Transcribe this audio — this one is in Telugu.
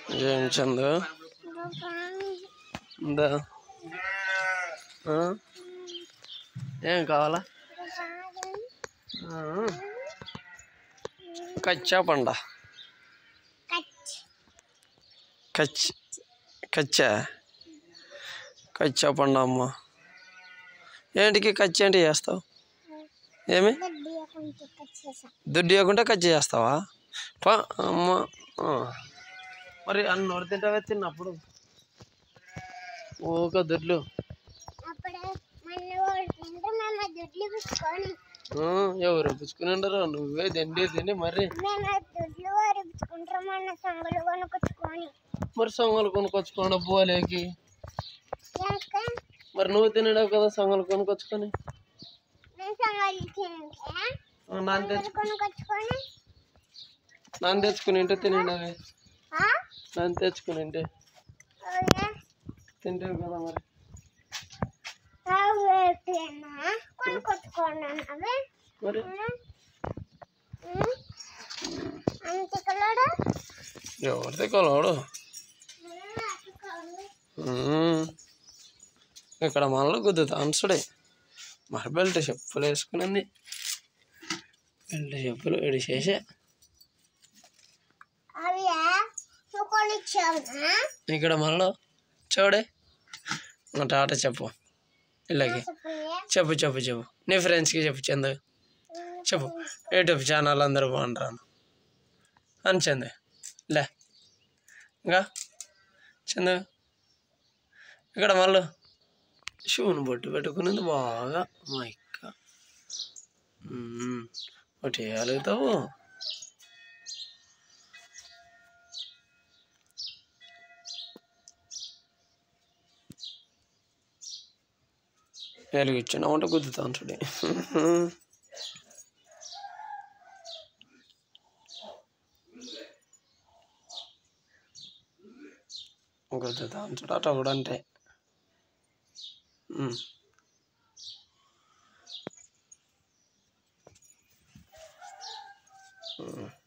ఏం చందు ఇందా ఆ? ఏం కావాలా ఆ. కచ్చా పండ కచ్ కచ్చా కచ్చా పండ అమ్మ ఏంటికి కచ్చి ఏంటి చేస్తావు ఏమి దుడ్డు ఇవ్వకుండా కచ్చి చేస్తావా పా అమ్మ ఆ. మరి అన్న నోరు తింటావే తిన్నప్పుడు ఓక దుడ్లు అప్పుడే మన వాళ్ళు తింటే మేము దుడ్లు పుచ్చుకొని ఆ, ఎవరు పుచ్చుకుని ఉండరు నువ్వే తిండి తిని మరి మేము దుడ్లు వారి పుచ్చుకుంటాం మన సంగులు కొనుక్కొచ్చుకొని మరి సొంగలు కొనుక్కొచ్చుకోండి పోలేకి ఇంకా మరి నువ్వు తినడావు కదా సొంగలు కొనుక్కొచ్చుకొని మేము సంగులు తింటే ఆ, నాన్న తెచ్చు కొనుక్కొచ్చుకొని నాన్న తెచ్చుకుని ఉంటే తినండి ఆ? నాన్న తెచ్చుకుని ఉంటే అవునా? తింటావు కదా మరి అవి ఎట్లనా? కొనుక్కొచ్చుకోండి అవి మరి అంతే కలడా ఎవరిది కొలవాడు ఇక్కడ మనలో గుద్దుతా అనుసుడే మరి బెల్ట్ చెప్పులు వేసుకుని బెల్ట్ చెప్పులు ఎడిసేసే అవి నువ్వు కొనిచ్చావునా ఇక్కడ మనలో చూడే నా టాట చెప్పు ఇళ్ళకి చెప్పలే చెప్పు చెప్పు చెప్పు నీ ఫ్రెండ్స్కి చెప్పు చందు చెప్పు యూట్యూబ్ ఛానల్ అందరూ బాగుంటారు అని చందు లే ఇంకా చందు ఇక్కడ మళ్ళీ షూని బొట్టు పెట్టుకునేది బాగా మా ఇక్క ఒకటి వేయగలుగుతావు వెలిగించిన వంట గుద్దుతాను చూడి గుద్దుతాను చూడ అట్లా కూడా అంటే ఉమ్. ఉమ్.